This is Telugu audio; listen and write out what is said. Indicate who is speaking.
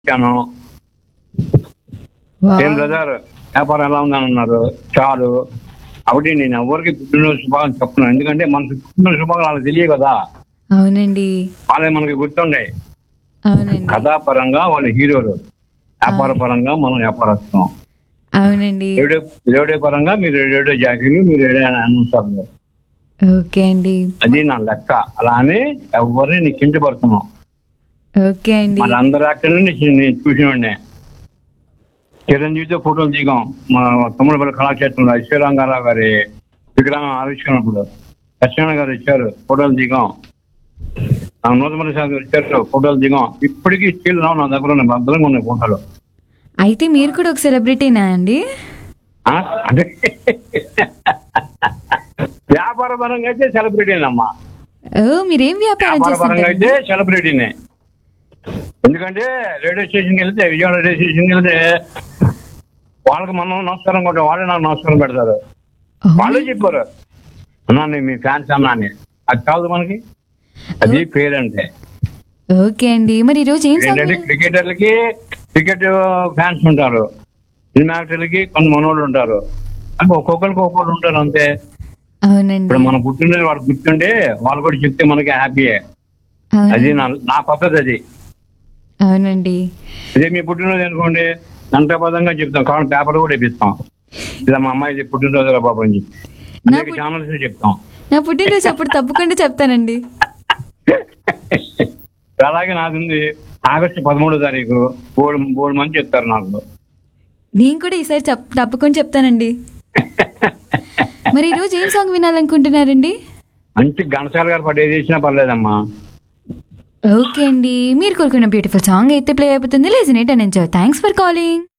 Speaker 1: ఇచ్చాను ఏం బ్రదర్ వ్యాపారం ఎలా ఉందని అన్నారు చాలు కాబట్టి నేను ఎవరికి పుట్టినరోజు శుభాకాంక్షలు చెప్తున్నాను ఎందుకంటే మనకి పుట్టినరోజు శుభాకాంక్షలు వాళ్ళకి తెలియదు కదా
Speaker 2: అవునండి
Speaker 1: వాళ్ళే మనకి గుర్తుండే
Speaker 2: అవునండి
Speaker 1: కథాపరంగా వాళ్ళు హీరోలు వ్యాపార పరంగా మనం వ్యాపారస్తున్నాం
Speaker 2: అవునండి
Speaker 1: రేడియో రేడియో పరంగా మీరు రేడియో జాకీలు మీరు రేడియో అనౌన్సర్లు
Speaker 2: ఓకే అండి
Speaker 1: అది నా లెక్క అలా అని ఎవరిని నీకు కించపడుతున్నాం
Speaker 2: ఓకే అండి
Speaker 1: మన అందరి యాక్టర్లు నేను చూసినండి చిరంజీవితో ఫోటోలు దిగాం మా తమ్ముడు కళాక్షేత్రంలో శ్రీరంగారావు గారి విగ్రహం ఆవిష్కరణప్పుడు సత్యనారాయణ గారు ఇచ్చారు ఫోటోలు దిగాం ఆ నూతన సార్ గారు ఇచ్చారు ఫోటోలు దిగాం ఇప్పటికీ స్టిల్ రావు నా దగ్గర ఉన్నాయి భద్రంగా ఉన్నాయి ఫోటోలు
Speaker 2: అయితే మీరు కూడా ఒక సెలబ్రిటీనా అండి
Speaker 1: ఆ? అంటే వ్యాపార పరంగా అయితే సెలబ్రిటీనమ్మా
Speaker 2: ఓ మీరేం వ్యాపారం
Speaker 1: వ్యాపార పరంగా అయితే
Speaker 2: చేస్తుంటారు
Speaker 1: సెలబ్రిటీనే ఎందుకంటే రేడియో స్టేషన్కి వెళ్తే విజయవాడ రేడియో స్టేషన్కి వెళ్తే వాళ్ళకి మనం నమస్కారం కొట్టే వాళ్ళే నాకు నమస్కారం పెడతారు వాళ్ళే చెప్పారు అన్నా నేను మీ ఫ్యాన్స్ అన్నా అని అది కాదు మనకి అది పేరు అంటే
Speaker 2: ఓకే అండి మరి ఈ రోజు ఏం సాంగ్
Speaker 1: ఏంటంటే క్రికెటర్లకి క్రికెట్ ఫ్యాన్స్ ఉంటారు సినిమా యాక్టర్లకి కొంత మనోళ్ళు ఉంటారు అంటే ఒక్కొక్కరికి ఒక్కొక్కరు ఉంటారు అంతే
Speaker 2: అవునండి
Speaker 1: ఇప్పుడు మన పుట్టినరోజు వాళ్ళు గుర్తుండే వాళ్ళు కూడా చెప్తే మనకి హ్యాపీయే అది
Speaker 2: అవునండి
Speaker 1: నా నా పద్ధతి అది
Speaker 2: అవునండి
Speaker 1: అదే మీ పుట్టినరోజు అనుకోండి గంటపదంగా చెప్తాం కావాలి పేపర్ కూడా ఇప్పిస్తాం ఇలా మా అమ్మాయి పుట్టినరోజు రా బాబు అని చెప్పి
Speaker 2: నా
Speaker 1: అనేక ఛానల్స్ చెప్తాం
Speaker 2: నా పుట్టినరోజు అప్పుడు తప్పకుండా చెప్తానండి
Speaker 1: అలాగే నాది ఉంది ఆగస్టు పదమూడో తారీఖు బోర్డు బోర్డు మంది చెప్తారు నాకు
Speaker 2: నేను కూడా ఈసారి చెప్ తప్పకుండా చెప్తానండి మరి ఈ రోజు ఏం సాంగ్ వినాలనుకుంటున్నారండి
Speaker 1: మంచి ఘనశాల గారు పడేది చేసినా పర్లేదమ్మా
Speaker 2: ఓకే అండి మీరు కోరుకున్న బ్యూటిఫుల్ సాంగ్ అయితే ప్లే అయిపోతుంది లేజనేట్ అని ఎంజాయ్ థ్యాంక్స్ ఫర్ కాలింగ్